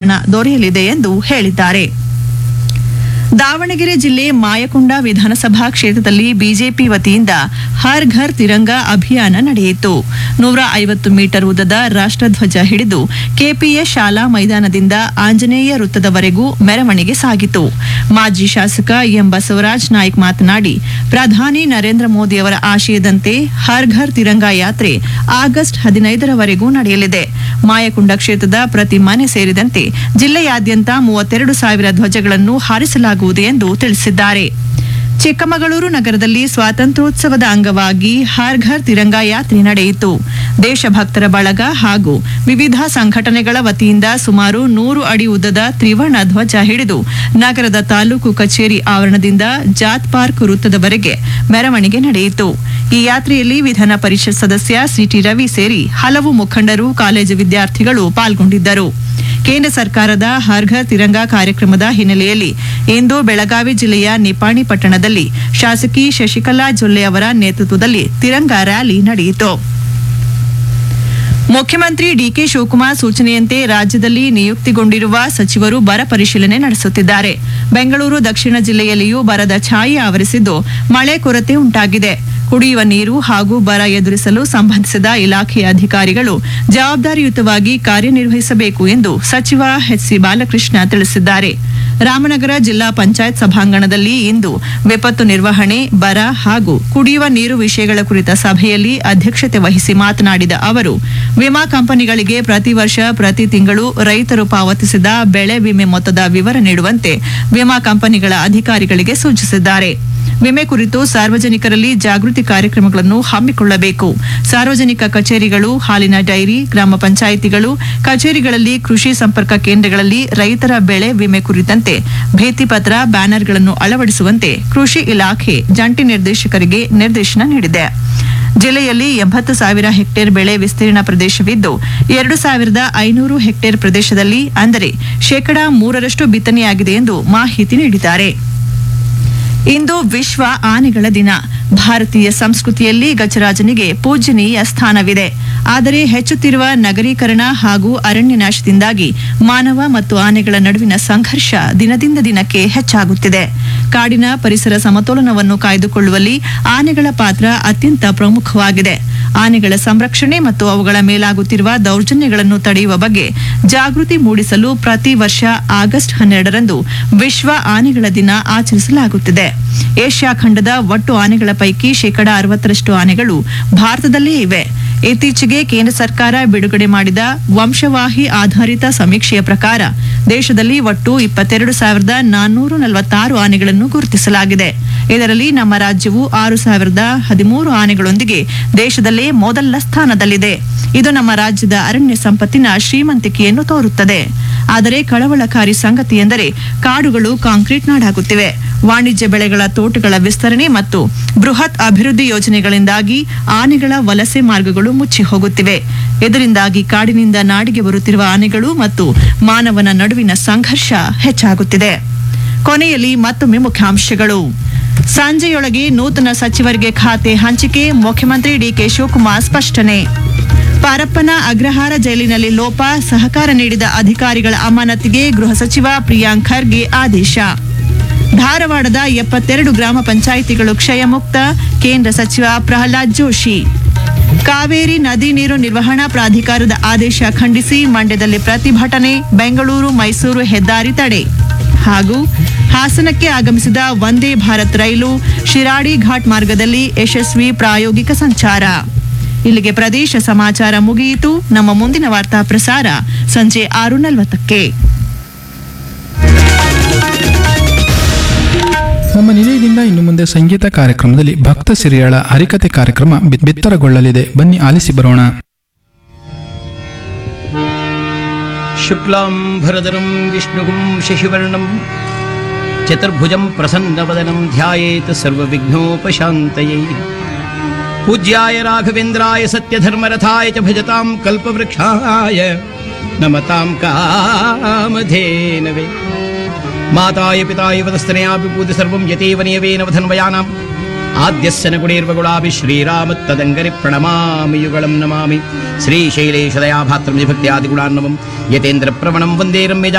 ಸ್ಥಾನ ದೊರೆಯಲಿದೆ ಎಂದು ಹೇಳಿದ್ದಾರೆ ದಾವಣಗೆರೆ ಜಿಲ್ಲೆ ಮಾಯಕೊಂಡ ವಿಧಾನಸಭಾ ಕ್ಷೇತ್ರದಲ್ಲಿ ಬಿಜೆಪಿ ವತಿಯಿಂದ ಹರ್ ಘರ್ ತಿರಂಗ ಅಭಿಯಾನ ನಡೆಯಿತು ನೂರ ಐವತ್ತು ಮೀಟರ್ ಉದ್ದದ ರಾಷ್ಟ್ರಧ್ವಜ ಹಿಡಿದು ಕೆಪಿಎಸ್ ಶಾಲಾ ಮೈದಾನದಿಂದ ಆಂಜನೇಯ ವೃತ್ತದವರೆಗೂ ಮೆರವಣಿಗೆ ಸಾಗಿತು ಮಾಜಿ ಶಾಸಕ ಎಂ ಬಸವರಾಜ್ ನಾಯ್ಕ್ ಮಾತನಾಡಿ ಪ್ರಧಾನಿ ನರೇಂದ್ರ ಮೋದಿಯವರ ಆಶಯದಂತೆ ಹರ್ ಘರ್ ತಿರಂಗ ಯಾತ್ರೆ ಆಗಸ್ಟ್ ಹದಿನೈದರವರೆಗೂ ನಡೆಯಲಿದೆ ಮಾಯಕೊಂಡ ಕ್ಷೇತ್ರದ ಪ್ರತಿ ಮನೆ ಸೇರಿದಂತೆ ಜಿಲ್ಲೆಯಾದ್ಯಂತ ಮೂವತ್ತೆರಡು ಸಾವಿರ ಧ್ವಜಗಳನ್ನು ಹಾರಿಸಲಾಗುವುದು ಎಂದು ತಿಳಿಸಿದ್ದಾರೆ ಚಿಕ್ಕಮಗಳೂರು ನಗರದಲ್ಲಿ ಸ್ವಾತಂತ್ರ್ಯೋತ್ಸವದ ಅಂಗವಾಗಿ ಹರ್ ಘರ್ ತಿರಂಗ ಯಾತ್ರೆ ನಡೆಯಿತು ದೇಶಭಕ್ತರ ಬಳಗ ಹಾಗೂ ವಿವಿಧ ಸಂಘಟನೆಗಳ ವತಿಯಿಂದ ಸುಮಾರು ನೂರು ಅಡಿ ಉದ್ದದ ತ್ರಿವರ್ಣ ಧ್ವಜ ಹಿಡಿದು ನಗರದ ತಾಲೂಕು ಕಚೇರಿ ಆವರಣದಿಂದ ಜಾತ್ ಪಾರ್ಕ್ ವೃತ್ತದವರೆಗೆ ಮೆರವಣಿಗೆ ನಡೆಯಿತು ಈ ಯಾತ್ರೆಯಲ್ಲಿ ವಿಧಾನ ಪರಿಷತ್ ಸದಸ್ಯ ಸಿಟಿ ರವಿ ಸೇರಿ ಹಲವು ಮುಖಂಡರು ಕಾಲೇಜು ವಿದ್ಯಾರ್ಥಿಗಳು ಪಾಲ್ಗೊಂಡಿದ್ದರು ಕೇಂದ್ರ ಸರ್ಕಾರದ ಹರ್ ಘರ್ ತಿರಂಗ ಕಾರ್ಯಕ್ರಮದ ಹಿನ್ನೆಲೆಯಲ್ಲಿ ಇಂದು ಬೆಳಗಾವಿ ಜಿಲ್ಲೆಯ ನಿಪಾಣಿ ಪಟ್ಟಣದಲ್ಲಿ ಶಾಸಕಿ ಶಶಿಕಲಾ ಜೊಲ್ಲೆ ಅವರ ನೇತೃತ್ವದಲ್ಲಿ ತಿರಂಗ ರ್ಯಾಲಿ ನಡೆಯಿತು ಮುಖ್ಯಮಂತ್ರಿ ಡಿಕೆ ಶಿವಕುಮಾರ್ ಸೂಚನೆಯಂತೆ ರಾಜ್ಯದಲ್ಲಿ ನಿಯುಕ್ತಿಗೊಂಡಿರುವ ಸಚಿವರು ಬರ ಪರಿಶೀಲನೆ ನಡೆಸುತ್ತಿದ್ದಾರೆ ಬೆಂಗಳೂರು ದಕ್ಷಿಣ ಜಿಲ್ಲೆಯಲ್ಲಿಯೂ ಬರದ ಛಾಯೆ ಆವರಿಸಿದ್ದು ಮಳೆ ಕೊರತೆ ಉಂಟಾಗಿದೆ ಕುಡಿಯುವ ನೀರು ಹಾಗೂ ಬರ ಎದುರಿಸಲು ಸಂಬಂಧಿಸಿದ ಇಲಾಖೆಯ ಅಧಿಕಾರಿಗಳು ಜವಾಬ್ದಾರಿಯುತವಾಗಿ ಕಾರ್ಯನಿರ್ವಹಿಸಬೇಕು ಎಂದು ಸಚಿವ ಎಚ್ಸಿ ಬಾಲಕೃಷ್ಣ ತಿಳಿಸಿದ್ದಾರೆ ರಾಮನಗರ ಜಿಲ್ಲಾ ಪಂಚಾಯತ್ ಸಭಾಂಗಣದಲ್ಲಿ ಇಂದು ವಿಪತ್ತು ನಿರ್ವಹಣೆ ಬರ ಹಾಗೂ ಕುಡಿಯುವ ನೀರು ವಿಷಯಗಳ ಕುರಿತ ಸಭೆಯಲ್ಲಿ ಅಧ್ಯಕ್ಷತೆ ವಹಿಸಿ ಮಾತನಾಡಿದ ಅವರು ವಿಮಾ ಕಂಪನಿಗಳಿಗೆ ಪ್ರತಿ ವರ್ಷ ಪ್ರತಿ ತಿಂಗಳು ರೈತರು ಪಾವತಿಸಿದ ಬೆಳೆ ವಿಮೆ ಮೊತ್ತದ ವಿವರ ನೀಡುವಂತೆ ವಿಮಾ ಕಂಪನಿಗಳ ಅಧಿಕಾರಿಗಳಿಗೆ ಸೂಚಿಸಿದ್ದಾರೆ ವಿಮೆ ಕುರಿತು ಸಾರ್ವಜನಿಕರಲ್ಲಿ ಜಾಗೃತಿ ಕಾರ್ಯಕ್ರಮಗಳನ್ನು ಹಮ್ಮಿಕೊಳ್ಳಬೇಕು ಸಾರ್ವಜನಿಕ ಕಚೇರಿಗಳು ಹಾಲಿನ ಡೈರಿ ಗ್ರಾಮ ಪಂಚಾಯಿತಿಗಳು ಕಚೇರಿಗಳಲ್ಲಿ ಕೃಷಿ ಸಂಪರ್ಕ ಕೇಂದ್ರಗಳಲ್ಲಿ ರೈತರ ಬೆಳೆ ವಿಮೆ ಕುರಿತಂತೆ ಭಿತ್ತಿಪತ್ರ ಬ್ಯಾನರ್ಗಳನ್ನು ಅಳವಡಿಸುವಂತೆ ಕೃಷಿ ಇಲಾಖೆ ಜಂಟಿ ನಿರ್ದೇಶಕರಿಗೆ ನಿರ್ದೇಶನ ನೀಡಿದೆ ಜಿಲ್ಲೆಯಲ್ಲಿ ಎಂಬತ್ತು ಸಾವಿರ ಹೆಕ್ಟೇರ್ ಬೆಳೆ ವಿಸ್ತೀರ್ಣ ಪ್ರದೇಶವಿದ್ದು ಎರಡು ಸಾವಿರದ ಐನೂರು ಹೆಕ್ಟೇರ್ ಪ್ರದೇಶದಲ್ಲಿ ಅಂದರೆ ಶೇಕಡಾ ಮೂರರಷ್ಟು ಬಿತ್ತನೆಯಾಗಿದೆ ಎಂದು ಮಾಹಿತಿ ನೀಡಿದ್ದಾರೆ ಇಂದು ವಿಶ್ವ ಆನೆಗಳ ದಿನ ಭಾರತೀಯ ಸಂಸ್ಕೃತಿಯಲ್ಲಿ ಗಜರಾಜನಿಗೆ ಪೂಜನೀಯ ಸ್ಥಾನವಿದೆ ಆದರೆ ಹೆಚ್ಚುತ್ತಿರುವ ನಗರೀಕರಣ ಹಾಗೂ ಅರಣ್ಯ ನಾಶದಿಂದಾಗಿ ಮಾನವ ಮತ್ತು ಆನೆಗಳ ನಡುವಿನ ಸಂಘರ್ಷ ದಿನದಿಂದ ದಿನಕ್ಕೆ ಹೆಚ್ಚಾಗುತ್ತಿದೆ ಕಾಡಿನ ಪರಿಸರ ಸಮತೋಲನವನ್ನು ಕಾಯ್ದುಕೊಳ್ಳುವಲ್ಲಿ ಆನೆಗಳ ಪಾತ್ರ ಅತ್ಯಂತ ಪ್ರಮುಖವಾಗಿದೆ ಆನೆಗಳ ಸಂರಕ್ಷಣೆ ಮತ್ತು ಅವುಗಳ ಮೇಲಾಗುತ್ತಿರುವ ದೌರ್ಜನ್ಯಗಳನ್ನು ತಡೆಯುವ ಬಗ್ಗೆ ಜಾಗೃತಿ ಮೂಡಿಸಲು ಪ್ರತಿ ವರ್ಷ ಆಗಸ್ಟ್ ಹನ್ನೆರಡರಂದು ವಿಶ್ವ ಆನೆಗಳ ದಿನ ಆಚರಿಸಲಾಗುತ್ತಿದೆ ಏಷ್ಯಾ ಖಂಡದ ಒಟ್ಟು ಆನೆಗಳ ಪೈಕಿ ಶೇಕಡಾ ಅರವತ್ತರಷ್ಟು ಆನೆಗಳು ಭಾರತದಲ್ಲೇ ಇವೆ ಇತ್ತೀಚೆಗೆ ಕೇಂದ್ರ ಸರ್ಕಾರ ಬಿಡುಗಡೆ ಮಾಡಿದ ವಂಶವಾಹಿ ಆಧಾರಿತ ಸಮೀಕ್ಷೆಯ ಪ್ರಕಾರ ದೇಶದಲ್ಲಿ ಒಟ್ಟು ಇಪ್ಪತ್ತೆರಡು ಸಾವಿರದ ನಾನ್ನೂರ ನಲವತ್ತಾರು ಆನೆಗಳನ್ನು ಗುರುತಿಸಲಾಗಿದೆ ಇದರಲ್ಲಿ ನಮ್ಮ ರಾಜ್ಯವು ಆರು ಸಾವಿರದ ಹದಿಮೂರು ಆನೆಗಳೊಂದಿಗೆ ದೇಶದಲ್ಲೇ ಮೊದಲ ಸ್ಥಾನದಲ್ಲಿದೆ ಇದು ನಮ್ಮ ರಾಜ್ಯದ ಅರಣ್ಯ ಸಂಪತ್ತಿನ ಶ್ರೀಮಂತಿಕೆಯನ್ನು ತೋರುತ್ತದೆ ಆದರೆ ಕಳವಳಕಾರಿ ಸಂಗತಿ ಎಂದರೆ ಕಾಡುಗಳು ಕಾಂಕ್ರೀಟ್ ನಾಡಾಗುತ್ತಿವೆ ವಾಣಿಜ್ಯ ಬೆಳೆಗಳ ತೋಟಗಳ ವಿಸ್ತರಣೆ ಮತ್ತು ಬೃಹತ್ ಅಭಿವೃದ್ಧಿ ಯೋಜನೆಗಳಿಂದಾಗಿ ಆನೆಗಳ ವಲಸೆ ಮಾರ್ಗಗಳು ಮುಚ್ಚಿ ಹೋಗುತ್ತಿವೆ ಇದರಿಂದಾಗಿ ಕಾಡಿನಿಂದ ನಾಡಿಗೆ ಬರುತ್ತಿರುವ ಆನೆಗಳು ಮತ್ತು ಮಾನವನ ನಡುವಿನ ಸಂಘರ್ಷ ಹೆಚ್ಚಾಗುತ್ತಿದೆ ಕೊನೆಯಲ್ಲಿ ಮತ್ತೊಮ್ಮೆ ಮುಖ್ಯಾಂಶಗಳು ಸಂಜೆಯೊಳಗೆ ನೂತನ ಸಚಿವರಿಗೆ ಖಾತೆ ಹಂಚಿಕೆ ಮುಖ್ಯಮಂತ್ರಿ ಡಿಕೆ ಶಿವಕುಮಾರ್ ಸ್ಪಷ್ಟನೆ ಪರಪ್ಪನ ಅಗ್ರಹಾರ ಜೈಲಿನಲ್ಲಿ ಲೋಪ ಸಹಕಾರ ನೀಡಿದ ಅಧಿಕಾರಿಗಳ ಅಮಾನತಿಗೆ ಗೃಹ ಸಚಿವ ಪ್ರಿಯಾಂಕ್ ಖರ್ಗೆ ಆದೇಶ ಧಾರವಾಡದ ಎಪ್ಪತ್ತೆರಡು ಗ್ರಾಮ ಪಂಚಾಯಿತಿಗಳು ಕ್ಷಯಮುಕ್ತ ಕೇಂದ್ರ ಸಚಿವ ಪ್ರಹ್ಲಾದ್ ಜೋಶಿ ಕಾವೇರಿ ನದಿ ನೀರು ನಿರ್ವಹಣಾ ಪ್ರಾಧಿಕಾರದ ಆದೇಶ ಖಂಡಿಸಿ ಮಂಡ್ಯದಲ್ಲಿ ಪ್ರತಿಭಟನೆ ಬೆಂಗಳೂರು ಮೈಸೂರು ಹೆದ್ದಾರಿ ತಡೆ ಹಾಗೂ ಹಾಸನಕ್ಕೆ ಆಗಮಿಸಿದ ವಂದೇ ಭಾರತ್ ರೈಲು ಶಿರಾಡಿ ಘಾಟ್ ಮಾರ್ಗದಲ್ಲಿ ಯಶಸ್ವಿ ಪ್ರಾಯೋಗಿಕ ಸಂಚಾರ ಇಲ್ಲಿಗೆ ಪ್ರದೇಶ ಸಮಾಚಾರ ಮುಗಿಯಿತು ನಮ್ಮ ಮುಂದಿನ ವಾರ್ತಾ ಪ್ರಸಾರ ಸಂಜೆ ಆರು ನಲವತ್ತಕ್ಕೆ ನಮ್ಮ ನಿಲಯದಿಂದ ಇನ್ನು ಮುಂದೆ ಸಂಗೀತ ಕಾರ್ಯಕ್ರಮದಲ್ಲಿ ಭಕ್ತ ಸಿರಿಯಳ ಹರಿಕತೆ ಕಾರ್ಯಕ್ರಮ ಬಿ- ಬಿತ್ತರಗೊಳ್ಳಲಿದೆ ಬನ್ನಿ ಆಲಿಸಿ ಬರೋಣ शुक्लाम्भरधरं विष्णुं शशिवर्णं चतुर्भुजं प्रसन्नवदनं ध्यायेत् सर्वविघ्नोपशान्तये पूज्याय राघवेन्द्राय सत्यधर्मरथाय च भजतां कल्पवृक्षाय नमतां कामधेनवे माताय पिताय वदस्तनयापि पूति सर्वं यतेव नियवेन वधन्वयानाम् आद्यस्य न गुणैर्वगुणापि श्रीरामत्तदङ्गरि प्रणमामि युगलं नमामि श्रीशैलेशदयाभात्रं विभक्त्यादिगुणान्नवं यतेन्द्रप्रवणं वन्दे रम्यजा